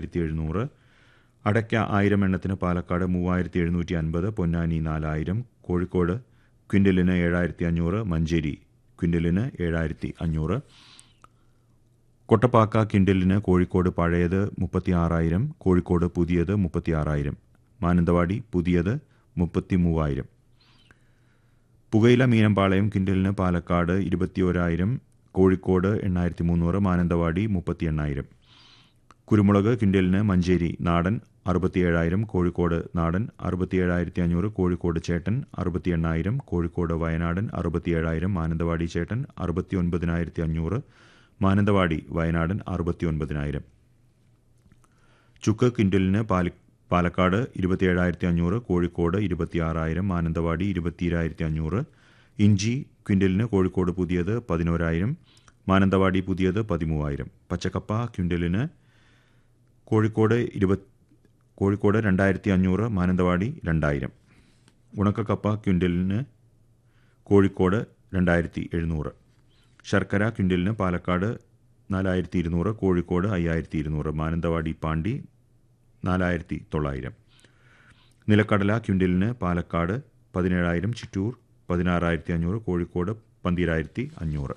നാലായിരത്തി എഴുന്നൂറ് അടയ്ക്ക ആയിരം എണ്ണത്തിന് പാലക്കാട് മൂവായിരത്തി എഴുന്നൂറ്റി അൻപത് പൊന്നാനി നാലായിരം കോഴിക്കോട് ക്വിൻ്റലിന് ഏഴായിരത്തി അഞ്ഞൂറ് മഞ്ചേരി ക്വിൻ്റലിന് ഏഴായിരത്തി അഞ്ഞൂറ് കൊട്ടപ്പാക്ക കിൻഡലിന് കോഴിക്കോട് പഴയത് മുപ്പത്തി ആറായിരം കോഴിക്കോട് പുതിയത് മുപ്പത്തി ആറായിരം മാനന്തവാടി പുതിയത് മുപ്പത്തി മൂവായിരം പുകയില മീനമ്പാളയം കിൻഡലിന് പാലക്കാട് ഇരുപത്തിയോരായിരം കോഴിക്കോട് എണ്ണായിരത്തി മുന്നൂറ് മാനന്തവാടി മുപ്പത്തി എണ്ണായിരം കുരുമുളക് കിൻഡലിന് മഞ്ചേരി നാടൻ അറുപത്തിയേഴായിരം കോഴിക്കോട് നാടൻ അറുപത്തിയേഴായിരത്തി അഞ്ഞൂറ് കോഴിക്കോട് ചേട്ടൻ അറുപത്തി എണ്ണായിരം കോഴിക്കോട് വയനാടൻ അറുപത്തിയേഴായിരം മാനന്തവാടി ചേട്ടൻ അറുപത്തി ഒൻപതിനായിരത്തി അഞ്ഞൂറ് മാനന്തവാടി വയനാടൻ അറുപത്തി ഒൻപതിനായിരം ചുക്ക് കിൻഡലിന് പാലി പാലക്കാട് ഇരുപത്തിയേഴായിരത്തി അഞ്ഞൂറ് കോഴിക്കോട് ഇരുപത്തിയാറായിരം മാനന്തവാടി ഇരുപത്തിയേഴായിരത്തി അഞ്ഞൂറ് ഇഞ്ചി ക്വിൻ്റലിന് കോഴിക്കോട് പുതിയത് പതിനോരായിരം മാനന്തവാടി പുതിയത് പതിമൂവായിരം പച്ചക്കപ്പ ക്വിൻ്റലിന് കോഴിക്കോട് ഇരുപത് കോഴിക്കോട് രണ്ടായിരത്തി അഞ്ഞൂറ് മാനന്തവാടി രണ്ടായിരം ഉണക്കക്കപ്പ ക്വിൻ്റലിന് കോഴിക്കോട് രണ്ടായിരത്തി എഴുന്നൂറ് ശർക്കര ക്വിൻ്റലിന് പാലക്കാട് നാലായിരത്തി ഇരുന്നൂറ് കോഴിക്കോട് അയ്യായിരത്തി ഇരുന്നൂറ് മാനന്തവാടി പാണ്ടി നാലായിരത്തി തൊള്ളായിരം നിലക്കടല ക്വിൻ്റലിന് പാലക്കാട് പതിനേഴായിരം ചിറ്റൂർ പതിനാറായിരത്തി അഞ്ഞൂറ് കോഴിക്കോട് പന്തിരായിരത്തി അഞ്ഞൂറ്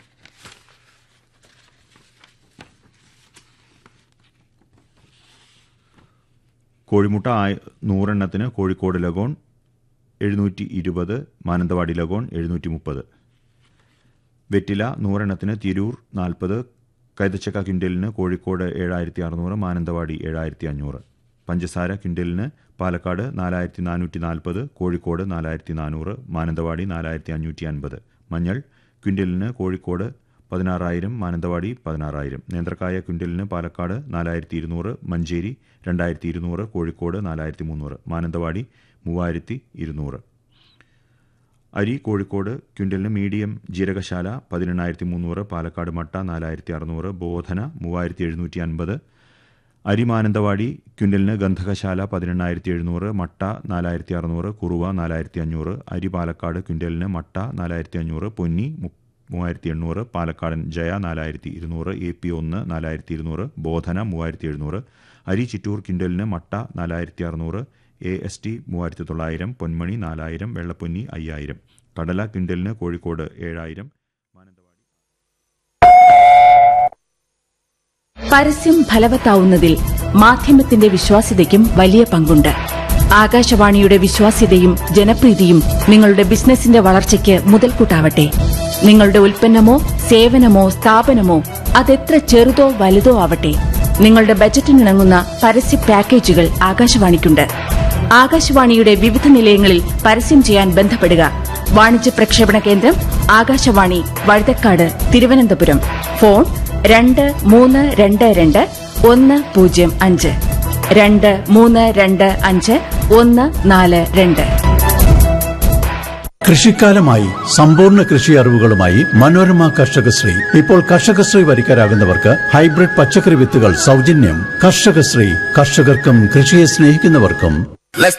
കോഴിമുട്ട ആയ നൂറെണ്ണത്തിന് കോഴിക്കോട് ലഗോൺ എഴുന്നൂറ്റി ഇരുപത് മാനന്തവാടി ലഗോൺ എഴുന്നൂറ്റി മുപ്പത് വെറ്റില നൂറെണ്ണത്തിന് തിരൂർ നാൽപ്പത് കൈതച്ചക്ക ക്വിൻ്റലിന് കോഴിക്കോട് ഏഴായിരത്തി അറുന്നൂറ് മാനന്തവാടി ഏഴായിരത്തി അഞ്ഞൂറ് പഞ്ചസാര ക്വിൻ്റലിന് പാലക്കാട് നാലായിരത്തി നാനൂറ്റി നാൽപ്പത് കോഴിക്കോട് നാലായിരത്തി നാനൂറ് മാനന്തവാടി നാലായിരത്തി അഞ്ഞൂറ്റി അൻപത് മഞ്ഞൾ ക്വിൻ്റലിന് കോഴിക്കോട് പതിനാറായിരം മാനന്തവാടി പതിനാറായിരം നേന്ത്രക്കായ ക്വിൻ്റലിന് പാലക്കാട് നാലായിരത്തി ഇരുന്നൂറ് മഞ്ചേരി രണ്ടായിരത്തി ഇരുന്നൂറ് കോഴിക്കോട് നാലായിരത്തി മുന്നൂറ് മാനന്തവാടി മൂവായിരത്തി ഇരുന്നൂറ് അരി കോഴിക്കോട് ക്വിൻ്റലിന് മീഡിയം ജീരകശാല പതിനെണ്ണായിരത്തി മുന്നൂറ് പാലക്കാട് മട്ട നാലായിരത്തി അറുന്നൂറ് ബോധന മൂവായിരത്തി എഴുന്നൂറ്റി അൻപത് അരി മാനന്തവാടി ക്വിൻ്റലിന് ഗന്ധകശാല പതിനെണ്ണായിരത്തി എഴുന്നൂറ് മട്ട നാലായിരത്തി അറുന്നൂറ് കുറുവ നാലായിരത്തി അഞ്ഞൂറ് അരി പാലക്കാട് ക്വിൻ്റലിന് മട്ട നാലായിരത്തി അഞ്ഞൂറ് പൊന്നി മു- മൂവായിരത്തി എണ്ണൂറ് പാലക്കാടൻ ജയ നാലായിരത്തി ഇരുന്നൂറ് എ പി ഒന്ന് നാലായിരത്തി ഇരുന്നൂറ് ബോധന മൂവായിരത്തി എഴുന്നൂറ് അരി ചിറ്റൂർ കിൻഡലിന് മട്ട നാലായിരത്തി അറുന്നൂറ് എ എസ് ടി മൂവായിരത്തി തൊള്ളായിരം പൊന്മണി നാലായിരം വെള്ളപ്പൊന്നി അയ്യായിരം കടല കിൻഡലിന് കോഴിക്കോട് ഏഴായിരം പരസ്യം ഫലവത്താവുന്നതിൽ മാധ്യമത്തിന്റെ വിശ്വാസ്യതയ്ക്കും വലിയ പങ്കുണ്ട് ആകാശവാണിയുടെ വിശ്വാസ്യതയും ജനപ്രീതിയും നിങ്ങളുടെ ബിസിനസിന്റെ വളർച്ചയ്ക്ക് മുതൽക്കൂട്ടാവട്ടെ നിങ്ങളുടെ ഉൽപ്പന്നമോ സേവനമോ സ്ഥാപനമോ അതെത്ര ചെറുതോ വലുതോ ആവട്ടെ നിങ്ങളുടെ ബജറ്റിനിണങ്ങുന്ന പരസ്യ പാക്കേജുകൾ ആകാശവാണിക്കുണ്ട് ആകാശവാണിയുടെ വിവിധ നിലയങ്ങളിൽ പരസ്യം ചെയ്യാൻ ബന്ധപ്പെടുക വാണിജ്യ പ്രക്ഷേപണ കേന്ദ്രം ആകാശവാണി വഴുതക്കാട് തിരുവനന്തപുരം ഫോൺ രണ്ട് മൂന്ന് രണ്ട് രണ്ട് ഒന്ന് പൂജ്യം അഞ്ച് രണ്ട് മൂന്ന് രണ്ട് അഞ്ച് ഒന്ന് നാല് രണ്ട് കൃഷിക്കാലമായി സമ്പൂർണ്ണ കൃഷി അറിവുകളുമായി മനോരമ കർഷകശ്രീ ഇപ്പോൾ കർഷകശ്രീ വരിക്കാരാകുന്നവർക്ക് ഹൈബ്രിഡ് പച്ചക്കറി വിത്തുകൾ സൗജന്യം കർഷകശ്രീ കർഷകർക്കും കൃഷിയെ സ്നേഹിക്കുന്നവർക്കും Let's